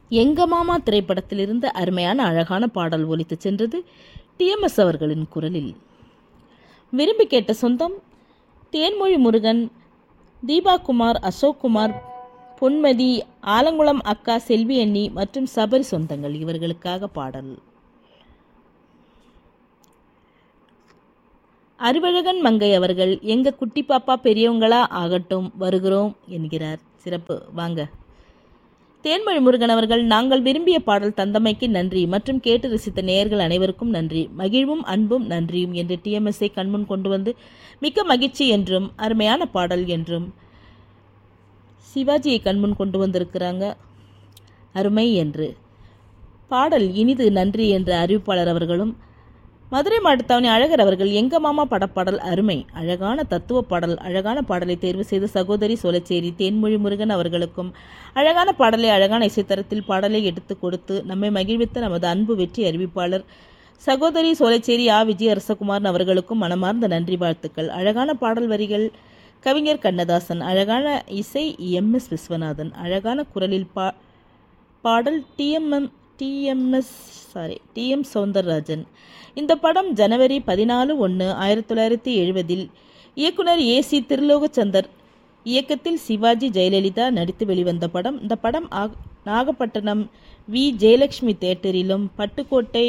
எங்க மாமா திரைப்படத்திலிருந்து அருமையான அழகான பாடல் ஒலித்துச் சென்றது டிஎம்எஸ் அவர்களின் குரலில் விரும்பி கேட்ட சொந்தம் தேன்மொழி முருகன் தீபா குமார் அசோக் குமார் பொன்மதி ஆலங்குளம் அக்கா செல்வி அண்ணி மற்றும் சபரி சொந்தங்கள் இவர்களுக்காக பாடல் அறிவழகன் மங்கை அவர்கள் எங்க குட்டி பாப்பா பெரியவங்களா ஆகட்டும் வருகிறோம் என்கிறார் சிறப்பு வாங்க தேன்மொழி முருகன் அவர்கள் நாங்கள் விரும்பிய பாடல் தந்தமைக்கு நன்றி மற்றும் கேட்டு ரசித்த நேயர்கள் அனைவருக்கும் நன்றி மகிழ்வும் அன்பும் நன்றியும் என்று டிஎம்எஸ்ஐ கண்முன் கொண்டு வந்து மிக்க மகிழ்ச்சி என்றும் அருமையான பாடல் என்றும் சிவாஜியை கண்முன் கொண்டு வந்திருக்கிறாங்க அருமை என்று பாடல் இனிது நன்றி என்ற அறிவிப்பாளர் அவர்களும் மதுரை மாட்டுத்தாவணி அழகர் அவர்கள் எங்க மாமா படப்பாடல் அருமை அழகான தத்துவ பாடல் அழகான பாடலை தேர்வு செய்த சகோதரி சோலைச்சேரி தேன்மொழி முருகன் அவர்களுக்கும் அழகான பாடலை அழகான இசைத்தரத்தில் பாடலை எடுத்து கொடுத்து நம்மை மகிழ்வித்த நமது அன்பு வெற்றி அறிவிப்பாளர் சகோதரி சோலைச்சேரி ஆ விஜய் அரசகுமாரன் அவர்களுக்கும் மனமார்ந்த நன்றி வாழ்த்துக்கள் அழகான பாடல் வரிகள் கவிஞர் கண்ணதாசன் அழகான இசை எம் எஸ் விஸ்வநாதன் அழகான குரலில் பா பாடல் TMM TMS sorry TM Soundararajan இந்த படம் ஜனவரி பதினாலு ஒன்று ஆயிரத்தி தொள்ளாயிரத்தி எழுபதில் இயக்குனர் ஏ சி திருலோகச்சந்தர் இயக்கத்தில் சிவாஜி ஜெயலலிதா நடித்து வெளிவந்த படம் இந்த படம் ஆக்- நாகப்பட்டினம் வி ஜெயலட்சுமி தேட்டரிலும் பட்டுக்கோட்டை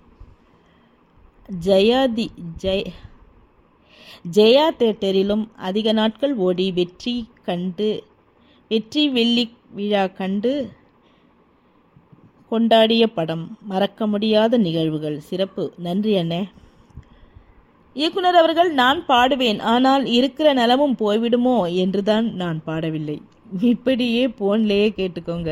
ஜெயாதி ஜெய் ஜெயா தேட்டரிலும் அதிக நாட்கள் ஓடி வெற்றி கண்டு வெற்றி வெள்ளி விழா கண்டு கொண்டாடிய படம் மறக்க முடியாத நிகழ்வுகள் சிறப்பு நன்றி அண்ணே இயக்குனர் அவர்கள் நான் பாடுவேன் ஆனால் இருக்கிற நலமும் போய்விடுமோ என்றுதான் நான் பாடவில்லை இப்படியே போன்லேயே கேட்டுக்கோங்க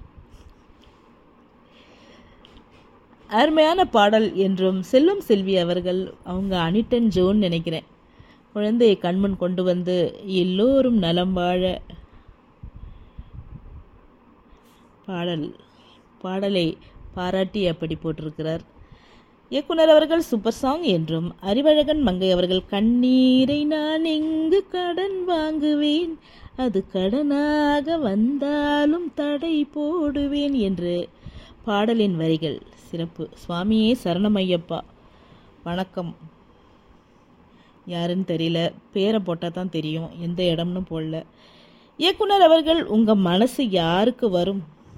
அருமையான பாடல் என்றும் செல்வம் செல்வி அவர்கள் அவங்க அனிட்டன் ஜோன் நினைக்கிறேன் குழந்தையை கண்முன் கொண்டு வந்து எல்லோரும் நலம் வாழ பாடல் பாடலை பாராட்டி அப்படி போட்டிருக்கிறார் இயக்குனர் அவர்கள் சூப்பர் சாங் என்றும் அறிவழகன் மங்கை அவர்கள் கண்ணீரை நான் எங்கு கடன் வாங்குவேன் அது கடனாக வந்தாலும் தடை போடுவேன் என்று பாடலின் வரிகள் சிறப்பு சுவாமியே சரணமையப்பா வணக்கம் யாருன்னு தெரியல பேரை போட்டால் தான் தெரியும் எந்த இடம்னு போடல இயக்குனர் அவர்கள் உங்கள் மனசு யாருக்கு வரும்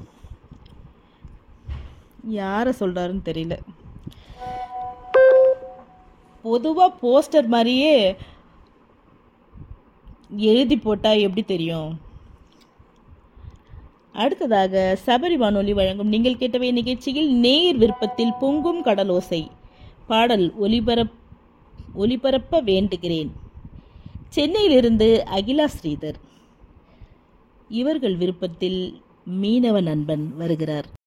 யாரை சொல்கிறாருன்னு தெரியல பொதுவாக போஸ்டர் மாதிரியே எழுதி போட்டால் எப்படி தெரியும் அடுத்ததாக சபரி வானொலி வழங்கும் நீங்கள் கேட்டவை நிகழ்ச்சியில் நேர் விருப்பத்தில் பொங்கும் கடலோசை பாடல் ஒலிபரப் ஒலிபரப்ப வேண்டுகிறேன் சென்னையிலிருந்து அகிலா ஸ்ரீதர் இவர்கள் விருப்பத்தில் மீனவ நண்பன் வருகிறார்